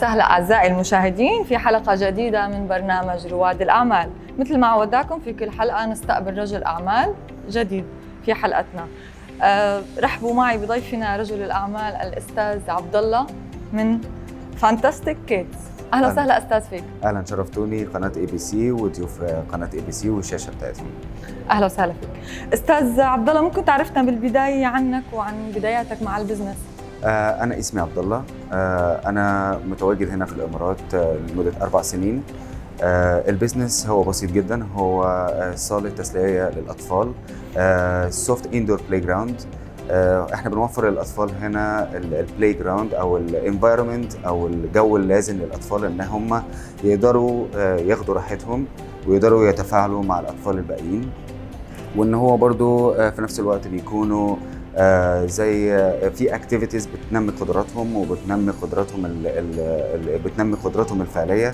وسهلا اعزائي المشاهدين في حلقه جديده من برنامج رواد الاعمال، مثل ما عودناكم في كل حلقه نستقبل رجل اعمال جديد في حلقتنا. أه رحبوا معي بضيفنا رجل الاعمال الاستاذ عبد الله من فانتاستيك كيدز. اهلا وسهلا استاذ فيك. اهلا شرفتوني قناه اي بي سي وضيوف قناه اي بي سي والشاشه بتاعتهم. اهلا وسهلا فيك. استاذ عبد الله ممكن تعرفنا بالبدايه عنك وعن بداياتك مع البزنس؟ آه، أنا اسمي عبد الله آه، أنا متواجد هنا في الإمارات آه، لمدة أربع سنين البيزنس هو بسيط جدا هو صالة تسلية للأطفال سوفت اندور بلاي جراوند احنا بنوفر للاطفال هنا البلاي جراوند او الانفايرمنت او الجو اللازم للاطفال ان هم يقدروا ياخدوا راحتهم ويقدروا يتفاعلوا مع الاطفال الباقيين وان هو برضو في نفس الوقت بيكونوا آه زي آه في اكتيفيتيز بتنمي قدراتهم وبتنمي قدراتهم ال ال بتنمي قدراتهم الفعليه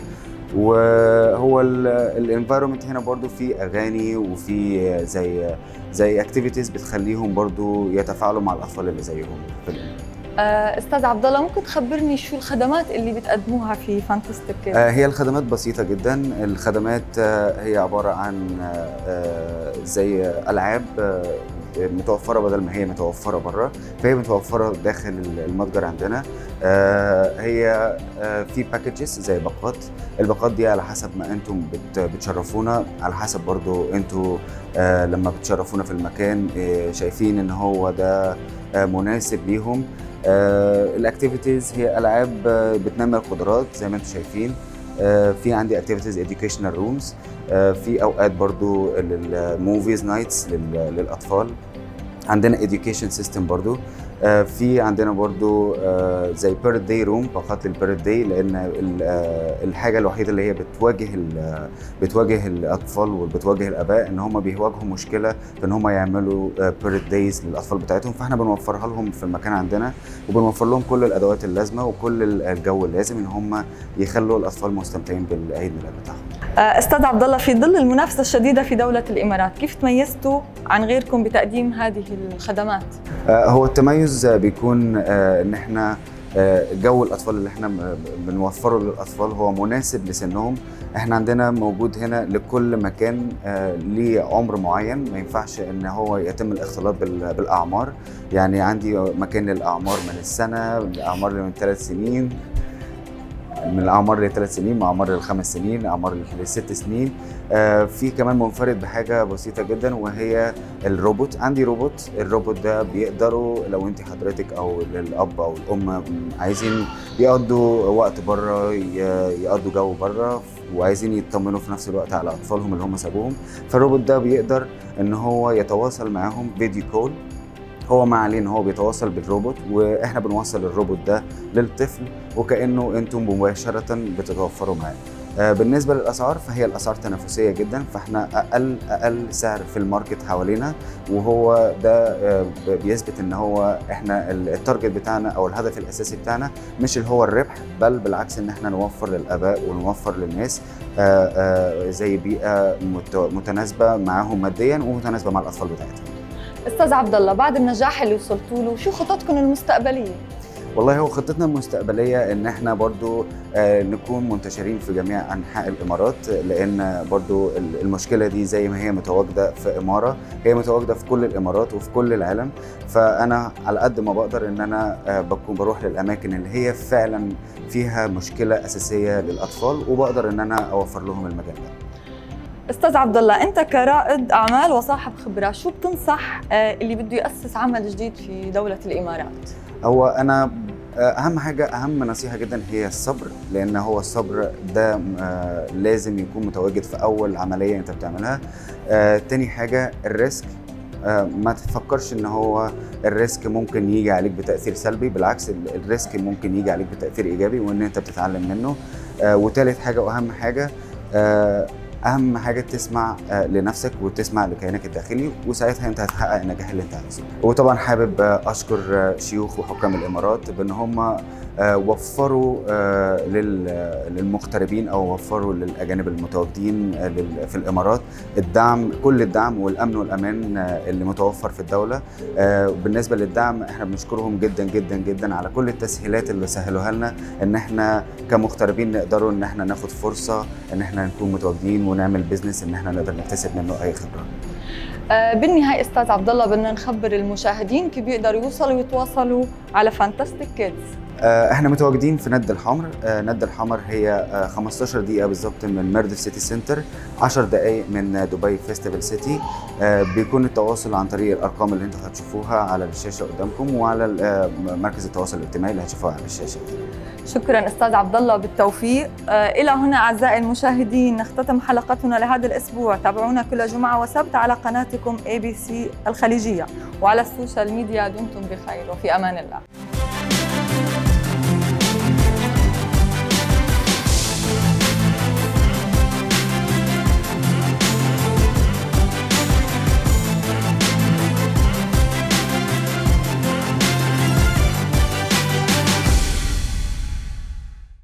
وهو الانفايرمنت هنا برضو في اغاني وفي زي زي اكتيفيتيز بتخليهم برضو يتفاعلوا مع الاطفال اللي زيهم في آه استاذ عبد الله ممكن تخبرني شو الخدمات اللي بتقدموها في فانتستيك آه هي الخدمات بسيطه جدا الخدمات آه هي عباره عن زي العاب متوفره بدل ما هي متوفره بره فهي متوفره داخل المتجر عندنا آه هي آه في باكجز زي باقات الباقات دي على حسب ما انتم بت بتشرفونا على حسب برضو انتم آه لما بتشرفونا في المكان شايفين ان هو ده مناسب ليهم الاكتيفيتيز هي العاب بتنمي القدرات زي ما انتم شايفين في عندي اكتيفيتيز educational رومز في اوقات برضو الموفيز نايتس للاطفال عندنا education سيستم برضو في عندنا برضو زي بيرث داي روم فقط للبيرث داي لان الحاجه الوحيده اللي هي بتواجه بتواجه الاطفال وبتواجه الاباء ان هم بيواجهوا مشكله في ان هم يعملوا بيرث دايز للاطفال بتاعتهم فاحنا بنوفرها لهم في المكان عندنا وبنوفر لهم كل الادوات اللازمه وكل الجو اللازم ان هم يخلوا الاطفال مستمتعين بالعيد ميلاد بتاعهم. استاذ عبد الله في ظل المنافسه الشديده في دوله الامارات كيف تميزتوا عن غيركم بتقديم هذه الخدمات؟ هو التميز بيكون ان احنا جو الاطفال اللي احنا بنوفره للاطفال هو مناسب لسنهم احنا عندنا موجود هنا لكل مكان ليه عمر معين ما ينفعش ان هو يتم الاختلاط بالاعمار يعني عندي مكان للاعمار من السنه الاعمار من ثلاث سنين من الاعمار لثلاث سنين من اعمار لخمس سنين اعمار لست سنين آه في كمان منفرد بحاجه بسيطه جدا وهي الروبوت عندي روبوت الروبوت ده بيقدروا لو انت حضرتك او الاب او الام عايزين يقضوا وقت بره يقضوا جو بره وعايزين يطمنوا في نفس الوقت على اطفالهم اللي هم سابوهم فالروبوت ده بيقدر ان هو يتواصل معاهم فيديو كول هو ما عليه ان هو بيتواصل بالروبوت واحنا بنوصل الروبوت ده للطفل وكانه انتم مباشره بتتوفروا معاه آه بالنسبه للاسعار فهي الاسعار تنافسيه جدا فاحنا اقل اقل سعر في الماركت حوالينا وهو ده آه بيثبت ان هو احنا التارجت بتاعنا او الهدف الاساسي بتاعنا مش اللي هو الربح بل بالعكس ان احنا نوفر للاباء ونوفر للناس آه زي بيئه متناسبه معاهم ماديا ومتناسبه مع الاطفال بتاعتهم استاذ عبد الله بعد النجاح اللي وصلتوا له شو خططكم المستقبليه والله هو خطتنا المستقبليه ان احنا برضو آه نكون منتشرين في جميع انحاء الامارات لان برضو المشكله دي زي ما هي متواجده في اماره هي متواجده في كل الامارات وفي كل العالم فانا على قد ما بقدر ان انا آه بكون بروح للاماكن اللي هي فعلا فيها مشكله اساسيه للاطفال وبقدر ان انا اوفر لهم المجال ده استاذ عبد الله انت كرائد اعمال وصاحب خبره شو بتنصح اللي بده ياسس عمل جديد في دوله الامارات هو انا اهم حاجه اهم نصيحه جدا هي الصبر لان هو الصبر ده لازم يكون متواجد في اول عمليه انت بتعملها تاني حاجه الريسك ما تفكرش ان هو الريسك ممكن يجي عليك بتاثير سلبي بالعكس الريسك ممكن يجي عليك بتاثير ايجابي وان انت بتتعلم منه وتالت حاجه واهم حاجه اهم حاجه تسمع لنفسك وتسمع لكيانك الداخلي وساعتها انت هتحقق النجاح اللي انت عايزه وطبعا حابب اشكر شيوخ وحكام الامارات بان هم آه، وفروا آه، لل- للمغتربين او وفروا للاجانب المتواجدين آه، لل- في الامارات الدعم كل الدعم والامن والامان آه، اللي متوفر في الدوله آه، بالنسبه للدعم احنا بنشكرهم جدا جدا جدا على كل التسهيلات اللي سهلوها لنا ان احنا كمغتربين نقدروا ان احنا ناخد فرصه ان احنا نكون متواجدين ونعمل بيزنس ان احنا نقدر نكتسب منه اي خبره آه، بالنهايه استاذ عبد الله بدنا نخبر المشاهدين كيف بيقدروا يوصلوا ويتواصلوا على فانتاستيك كيدز آه، احنا متواجدين في ند الحمر آه، ند الحمر هي آه، 15 دقيقة بالظبط من ميردف سيتي سنتر 10 دقايق من دبي فيستيفال سيتي آه، بيكون التواصل عن طريق الأرقام اللي انتوا هتشوفوها على الشاشة قدامكم وعلى آه، مركز التواصل الاجتماعي اللي هتشوفوها على الشاشة شكرا استاذ عبد الله بالتوفيق آه، الى هنا اعزائي المشاهدين نختتم حلقتنا لهذا الاسبوع تابعونا كل جمعه وسبت على قناتكم اي بي سي الخليجيه وعلى السوشيال ميديا دمتم بخير وفي امان الله